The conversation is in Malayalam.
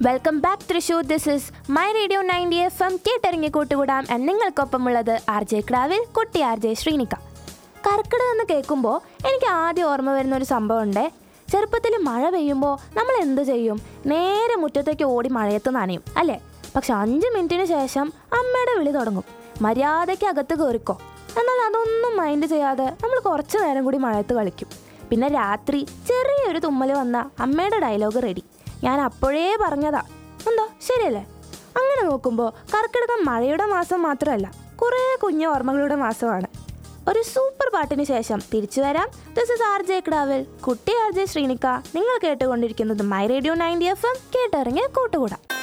welcome back Thrissur this is my radio ninety F M കേട്ടിറങ്ങി കൂട്ടുകൂടാം and നിങ്ങൾക്കൊപ്പമുള്ളത് ആർ ജെ ക്രാവിൽ കുട്ടി ആർ ജെ ശ്രീനിക്ക കർക്കിടകം എന്ന് കേൾക്കുമ്പോൾ എനിക്ക് ആദ്യം ഓർമ്മ വരുന്ന ഒരു സംഭവം ഉണ്ടേ ചെറുപ്പത്തിൽ മഴ പെയ്യുമ്പോൾ നമ്മൾ എന്ത് ചെയ്യും നേരെ മുറ്റത്തേക്ക് ഓടി മഴയത്ത് നനയും അല്ലേ പക്ഷെ അഞ്ച് മിനിറ്റിന് ശേഷം അമ്മയുടെ വിളി തുടങ്ങും മര്യാദയ്ക്ക് അകത്ത് കയറിക്കോ എന്നാൽ അതൊന്നും മൈൻഡ് ചെയ്യാതെ നമ്മൾ കുറച്ച് നേരം കൂടി മഴയത്ത് കളിക്കും പിന്നെ രാത്രി ചെറിയൊരു തുമ്മൽ വന്ന അമ്മയുടെ ഡയലോഗ് റെഡി ഞാൻ അപ്പോഴേ പറഞ്ഞതാ എന്താ ശരിയല്ലേ അങ്ങനെ നോക്കുമ്പോൾ കർക്കിടകം മഴയുടെ മാസം മാത്രമല്ല കുറേ കുഞ്ഞു ഓർമ്മകളുടെ മാസമാണ് ഒരു സൂപ്പർ പാട്ടിന് ശേഷം തിരിച്ചു വരാം ദിസ് ഇസ് ആർ ജെ ക്ടാവൽ കുട്ടി ആർ ജെ ശ്രീനിക്ക നിങ്ങൾ കേട്ടുകൊണ്ടിരിക്കുന്നത് my radio ninety F M കേട്ടിറങ്ങിയ കൂട്ടുകൂടാം